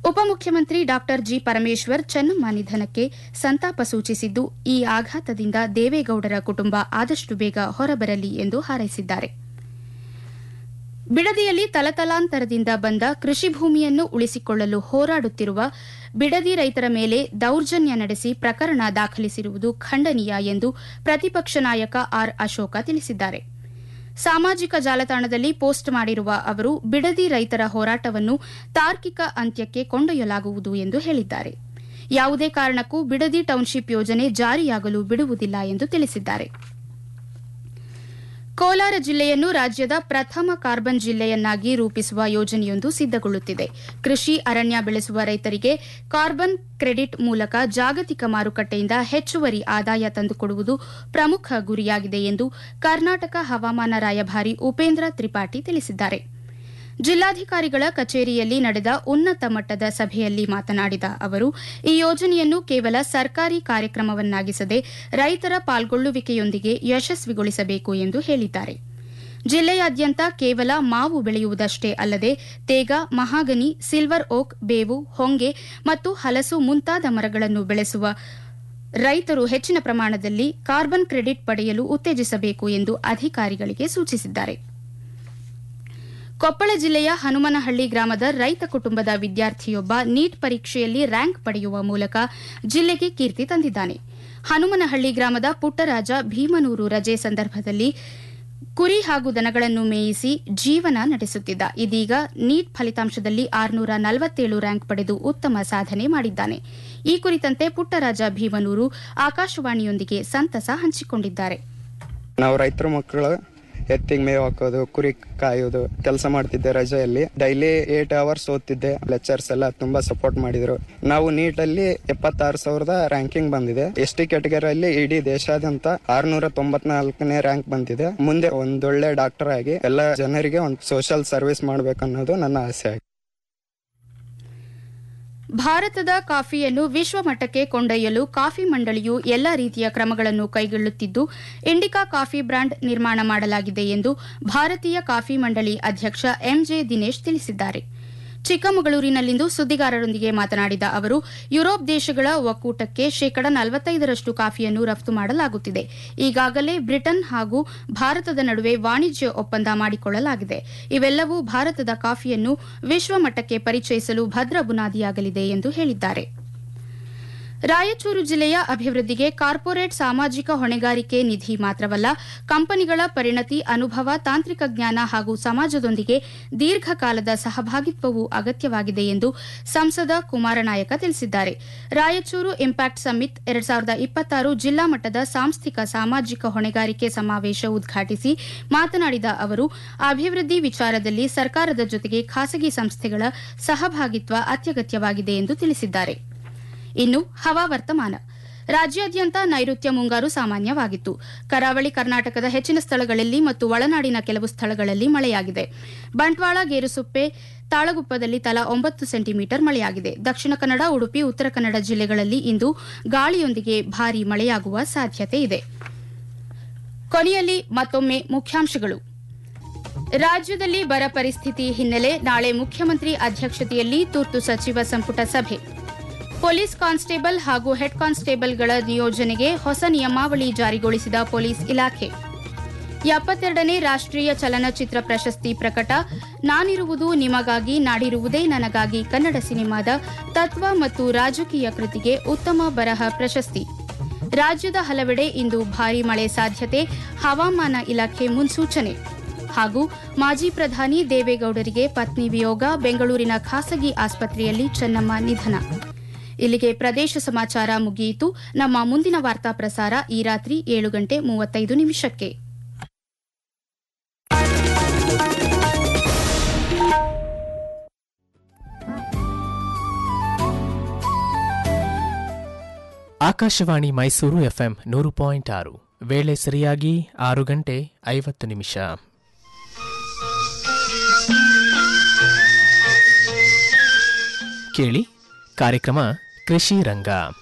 ಉಪಮುಖ್ಯಮಂತ್ರಿ ಡಾ ಜಿ ಪರಮೇಶ್ವರ್ ಚೆನ್ನಮ್ಮ ನಿಧನಕ್ಕೆ ಸಂತಾಪ ಸೂಚಿಸಿದ್ದು ಈ ಆಘಾತದಿಂದ ದೇವೇಗೌಡರ ಕುಟುಂಬ ಆದಷ್ಟು ಬೇಗ ಹೊರಬರಲಿ ಎಂದು ಹಾರೈಸಿದ್ದಾರೆ ಬಿಡದಿಯಲ್ಲಿ ತಲತಲಾಂತರದಿಂದ ಬಂದ ಕೃಷಿ ಭೂಮಿಯನ್ನು ಉಳಿಸಿಕೊಳ್ಳಲು ಹೋರಾಡುತ್ತಿರುವ ಬಿಡದಿ ರೈತರ ಮೇಲೆ ದೌರ್ಜನ್ಯ ನಡೆಸಿ ಪ್ರಕರಣ ದಾಖಲಿಸಿರುವುದು ಖಂಡನೀಯ ಎಂದು ಪ್ರತಿಪಕ್ಷ ನಾಯಕ ಆರ್ ಅಶೋಕ ತಿಳಿಸಿದ್ದಾರೆ ಸಾಮಾಜಿಕ ಜಾಲತಾಣದಲ್ಲಿ ಪೋಸ್ಟ್ ಮಾಡಿರುವ ಅವರು ಬಿಡದಿ ರೈತರ ಹೋರಾಟವನ್ನು ತಾರ್ಕಿಕ ಅಂತ್ಯಕ್ಕೆ ಕೊಂಡೊಯ್ಯಲಾಗುವುದು ಎಂದು ಹೇಳಿದ್ದಾರೆ ಯಾವುದೇ ಕಾರಣಕ್ಕೂ ಬಿಡದಿ ಟೌನ್ಶಿಪ್ ಯೋಜನೆ ಜಾರಿಯಾಗಲು ಬಿಡುವುದಿಲ್ಲ ಎಂದು ತಿಳಿಸಿದ್ದಾರೆ ಕೋಲಾರ ಜಿಲ್ಲೆಯನ್ನು ರಾಜ್ಯದ ಪ್ರಥಮ ಕಾರ್ಬನ್ ಜಿಲ್ಲೆಯನ್ನಾಗಿ ರೂಪಿಸುವ ಯೋಜನೆಯೊಂದು ಸಿದ್ದಗೊಳ್ಳುತ್ತಿದೆ ಕೃಷಿ ಅರಣ್ಯ ಬೆಳೆಸುವ ರೈತರಿಗೆ ಕಾರ್ಬನ್ ಕ್ರೆಡಿಟ್ ಮೂಲಕ ಜಾಗತಿಕ ಮಾರುಕಟ್ಟೆಯಿಂದ ಹೆಚ್ಚುವರಿ ಆದಾಯ ತಂದುಕೊಡುವುದು ಪ್ರಮುಖ ಗುರಿಯಾಗಿದೆ ಎಂದು ಕರ್ನಾಟಕ ಹವಾಮಾನ ರಾಯಭಾರಿ ಉಪೇಂದ್ರ ತ್ರಿಪಾಠಿ ತಿಳಿಸಿದ್ದಾರೆ ಜಿಲ್ಲಾಧಿಕಾರಿಗಳ ಕಚೇರಿಯಲ್ಲಿ ನಡೆದ ಉನ್ನತ ಮಟ್ಟದ ಸಭೆಯಲ್ಲಿ ಮಾತನಾಡಿದ ಅವರು ಈ ಯೋಜನೆಯನ್ನು ಕೇವಲ ಸರ್ಕಾರಿ ಕಾರ್ಯಕ್ರಮವನ್ನಾಗಿಸದೆ ರೈತರ ಪಾಲ್ಗೊಳ್ಳುವಿಕೆಯೊಂದಿಗೆ ಯಶಸ್ವಿಗೊಳಿಸಬೇಕು ಎಂದು ಹೇಳಿದ್ದಾರೆ ಜಿಲ್ಲೆಯಾದ್ಯಂತ ಕೇವಲ ಮಾವು ಬೆಳೆಯುವುದಷ್ಟೇ ಅಲ್ಲದೆ ತೇಗ ಮಹಾಗನಿ ಸಿಲ್ವರ್ ಓಕ್ ಬೇವು ಹೊಂಗೆ ಮತ್ತು ಹಲಸು ಮುಂತಾದ ಮರಗಳನ್ನು ಬೆಳೆಸುವ ರೈತರು ಹೆಚ್ಚಿನ ಪ್ರಮಾಣದಲ್ಲಿ ಕಾರ್ಬನ್ ಕ್ರೆಡಿಟ್ ಪಡೆಯಲು ಉತ್ತೇಜಿಸಬೇಕು ಎಂದು ಅಧಿಕಾರಿಗಳಿಗೆ ಸೂಚಿಸಿದ್ದಾರೆ ಕೊಪ್ಪಳ ಜಿಲ್ಲೆಯ ಹನುಮನಹಳ್ಳಿ ಗ್ರಾಮದ ರೈತ ಕುಟುಂಬದ ವಿದ್ಯಾರ್ಥಿಯೊಬ್ಬ ನೀಟ್ ಪರೀಕ್ಷೆಯಲ್ಲಿ ರ್ಯಾಂಕ್ ಪಡೆಯುವ ಮೂಲಕ ಜಿಲ್ಲೆಗೆ ಕೀರ್ತಿ ತಂದಿದ್ದಾನೆ ಹನುಮನಹಳ್ಳಿ ಗ್ರಾಮದ ಪುಟ್ಟರಾಜ ಭೀಮನೂರು ರಜೆ ಸಂದರ್ಭದಲ್ಲಿ ಕುರಿ ಹಾಗೂ ದನಗಳನ್ನು ಮೇಯಿಸಿ ಜೀವನ ನಡೆಸುತ್ತಿದ್ದ ಇದೀಗ ನೀಟ್ ಫಲಿತಾಂಶದಲ್ಲಿ ಆರುನೂರ ನಲವತ್ತೇಳು ರ್ಯಾಂಕ್ ಪಡೆದು ಉತ್ತಮ ಸಾಧನೆ ಮಾಡಿದ್ದಾನೆ ಈ ಕುರಿತಂತೆ ಪುಟ್ಟರಾಜ ಭೀಮನೂರು ಆಕಾಶವಾಣಿಯೊಂದಿಗೆ ಸಂತಸ ಹಂಚಿಕೊಂಡಿದ್ದಾರೆ ನಾವು ರೈತರ ಮಕ್ಕಳು ಎತ್ತಿಗೆ ಮೇವು ಹಾಕೋದು ಕುರಿ ಕಾಯೋದು ಕೆಲಸ ಮಾಡ್ತಿದ್ದೆ ರಜೆಯಲ್ಲಿ ಡೈಲಿ ಏಟ್ ಅವರ್ಸ್ ಓದ್ತಿದ್ದೆ ಲೆಕ್ಚರ್ಸ್ ಎಲ್ಲ ತುಂಬಾ ಸಪೋರ್ಟ್ ಮಾಡಿದ್ರು ನಾವು ನೀಟಲ್ಲಿ ಎಪ್ಪತ್ತಾರು ಸಾವಿರದ ರ್ಯಾಂಕಿಂಗ್ ಬಂದಿದೆ ಎಸ್ ಟಿ ಕ್ಯಾಟಗರಿಯಲ್ಲಿ ಇಡೀ ದೇಶಾದ್ಯಂತ ಆರ್ನೂರ ತೊಂಬತ್ನಾಲ್ಕನೇ ರ್ಯಾಂಕ್ ಬಂದಿದೆ ಮುಂದೆ ಒಂದೊಳ್ಳೆ ಡಾಕ್ಟರ್ ಆಗಿ ಎಲ್ಲ ಜನರಿಗೆ ಒಂದು ಸೋಷಿಯಲ್ ಸರ್ವಿಸ್ ಮಾಡ್ಬೇಕನ್ನೋದು ನನ್ನ ಆಸೆ ಆಗಿದೆ ಭಾರತದ ಕಾಫಿಯನ್ನು ವಿಶ್ವಮಟ್ಟಕ್ಕೆ ಕೊಂಡೊಯ್ಯಲು ಕಾಫಿ ಮಂಡಳಿಯು ಎಲ್ಲ ರೀತಿಯ ಕ್ರಮಗಳನ್ನು ಕೈಗೊಳ್ಳುತ್ತಿದ್ದು ಇಂಡಿಕಾ ಕಾಫಿ ಬ್ರಾಂಡ್ ನಿರ್ಮಾಣ ಮಾಡಲಾಗಿದೆ ಎಂದು ಭಾರತೀಯ ಕಾಫಿ ಮಂಡಳಿ ಅಧ್ಯಕ್ಷ ಎಂಜೆ ದಿನೇಶ್ ತಿಳಿಸಿದ್ದಾರೆ ಚಿಕ್ಕಮಗಳೂರಿನಲ್ಲಿಂದು ಸುದ್ದಿಗಾರರೊಂದಿಗೆ ಮಾತನಾಡಿದ ಅವರು ಯುರೋಪ್ ದೇಶಗಳ ಒಕ್ಕೂಟಕ್ಕೆ ಶೇಕಡ ನಲವತ್ತೈದರಷ್ಟು ಕಾಫಿಯನ್ನು ರಫ್ತು ಮಾಡಲಾಗುತ್ತಿದೆ ಈಗಾಗಲೇ ಬ್ರಿಟನ್ ಹಾಗೂ ಭಾರತದ ನಡುವೆ ವಾಣಿಜ್ಯ ಒಪ್ಪಂದ ಮಾಡಿಕೊಳ್ಳಲಾಗಿದೆ ಇವೆಲ್ಲವೂ ಭಾರತದ ಕಾಫಿಯನ್ನು ವಿಶ್ವಮಟ್ಟಕ್ಕೆ ಪರಿಚಯಿಸಲು ಭದ್ರ ಬುನಾದಿಯಾಗಲಿದೆ ಎಂದು ಹೇಳಿದ್ದಾರೆ ರಾಯಚೂರು ಜಿಲ್ಲೆಯ ಅಭಿವೃದ್ಧಿಗೆ ಕಾರ್ಪೊರೇಟ್ ಸಾಮಾಜಿಕ ಹೊಣೆಗಾರಿಕೆ ನಿಧಿ ಮಾತ್ರವಲ್ಲ ಕಂಪನಿಗಳ ಪರಿಣತಿ ಅನುಭವ ತಾಂತ್ರಿಕ ಜ್ಞಾನ ಹಾಗೂ ಸಮಾಜದೊಂದಿಗೆ ದೀರ್ಘಕಾಲದ ಸಹಭಾಗಿತ್ವವೂ ಅಗತ್ಯವಾಗಿದೆ ಎಂದು ಸಂಸದ ಕುಮಾರನಾಯಕ ತಿಳಿಸಿದ್ದಾರೆ ರಾಯಚೂರು ಇಂಪ್ಯಾಕ್ಟ್ ಸಮ್ಮಿಟ್ ಎರಡ್ ಸಾವಿರದ ಇಪ್ಪತ್ತಾರು ಜಿಲ್ಲಾ ಮಟ್ಟದ ಸಾಂಸ್ಥಿಕ ಸಾಮಾಜಿಕ ಹೊಣೆಗಾರಿಕೆ ಸಮಾವೇಶ ಉದ್ಘಾಟಿಸಿ ಮಾತನಾಡಿದ ಅವರು ಅಭಿವೃದ್ಧಿ ವಿಚಾರದಲ್ಲಿ ಸರ್ಕಾರದ ಜೊತೆಗೆ ಖಾಸಗಿ ಸಂಸ್ಥೆಗಳ ಸಹಭಾಗಿತ್ವ ಅತ್ಯಗತ್ಯವಾಗಿದೆ ಎಂದು ತಿಳಿಸಿದ್ದಾರೆ ಇನ್ನು ಹವಾವರ್ತಮಾನ ರಾಜ್ಯಾದ್ಯಂತ ನೈಋತ್ಯ ಮುಂಗಾರು ಸಾಮಾನ್ಯವಾಗಿತ್ತು ಕರಾವಳಿ ಕರ್ನಾಟಕದ ಹೆಚ್ಚಿನ ಸ್ಥಳಗಳಲ್ಲಿ ಮತ್ತು ಒಳನಾಡಿನ ಕೆಲವು ಸ್ಥಳಗಳಲ್ಲಿ ಮಳೆಯಾಗಿದೆ ಬಂಟ್ವಾಳ ಗೇರುಸುಪ್ಪೆ ತಾಳಗುಪ್ಪದಲ್ಲಿ ತಲಾ ಒಂಬತ್ತು ಸೆಂಟಿಮೀಟರ್ ಮಳೆಯಾಗಿದೆ ದಕ್ಷಿಣ ಕನ್ನಡ ಉಡುಪಿ ಉತ್ತರ ಕನ್ನಡ ಜಿಲ್ಲೆಗಳಲ್ಲಿ ಇಂದು ಗಾಳಿಯೊಂದಿಗೆ ಭಾರೀ ಮಳೆಯಾಗುವ ಸಾಧ್ಯತೆ ಇದೆ ಕೊನೆಯಲ್ಲಿ ಮತ್ತೊಮ್ಮೆ ಮುಖ್ಯಾಂಶಗಳು ರಾಜ್ಯದಲ್ಲಿ ಬರ ಪರಿಸ್ಥಿತಿ ಹಿನ್ನೆಲೆ ನಾಳೆ ಮುಖ್ಯಮಂತ್ರಿ ಅಧ್ಯಕ್ಷತೆಯಲ್ಲಿ ತುರ್ತು ಸಚಿವ ಸಂಪುಟ ಸಭೆ ಪೊಲೀಸ್ ಕಾನ್ಸ್ಟೇಬಲ್ ಹಾಗೂ ಹೆಡ್ ಕಾನ್ಸ್ಟೇಬಲ್ಗಳ ನಿಯೋಜನೆಗೆ ಹೊಸ ನಿಯಮಾವಳಿ ಜಾರಿಗೊಳಿಸಿದ ಪೊಲೀಸ್ ಇಲಾಖೆ ಎಪ್ಪತ್ತೆರಡನೇ ರಾಷ್ಟ್ರೀಯ ಚಲನಚಿತ್ರ ಪ್ರಶಸ್ತಿ ಪ್ರಕಟ ನಾನಿರುವುದು ನಿಮಗಾಗಿ ನಾಡಿರುವುದೇ ನನಗಾಗಿ ಕನ್ನಡ ಸಿನಿಮಾದ ತತ್ವ ಮತ್ತು ರಾಜಕೀಯ ಕೃತಿಗೆ ಉತ್ತಮ ಬರಹ ಪ್ರಶಸ್ತಿ ರಾಜ್ಯದ ಹಲವೆಡೆ ಇಂದು ಭಾರೀ ಮಳೆ ಸಾಧ್ಯತೆ ಹವಾಮಾನ ಇಲಾಖೆ ಮುನ್ಸೂಚನೆ ಹಾಗೂ ಮಾಜಿ ಪ್ರಧಾನಿ ದೇವೇಗೌಡರಿಗೆ ಪತ್ನಿ ವಿಯೋಗ ಬೆಂಗಳೂರಿನ ಖಾಸಗಿ ಆಸ್ಪತ್ರೆಯಲ್ಲಿ ಚೆನ್ನಮ್ಮ ನಿಧನ ಇಲ್ಲಿಗೆ ಪ್ರದೇಶ ಸಮಾಚಾರ ಮುಗಿಯಿತು ನಮ್ಮ ಮುಂದಿನ ವಾರ್ತಾ ಪ್ರಸಾರ ಈ ರಾತ್ರಿ ಏಳು ಗಂಟೆ ಮೂವತ್ತೈದು ನಿಮಿಷಕ್ಕೆ ಆಕಾಶವಾಣಿ ಮೈಸೂರು ಎಫ್ಎಂ ನೂರು ಪಾಯಿಂಟ್ ಆರು ವೇಳೆ ಸರಿಯಾಗಿ ಆರು ಗಂಟೆ ಐವತ್ತು ನಿಮಿಷ ಕೇಳಿ ಕಾರ್ಯಕ್ರಮ ಕೃಷಿ ರಂಗ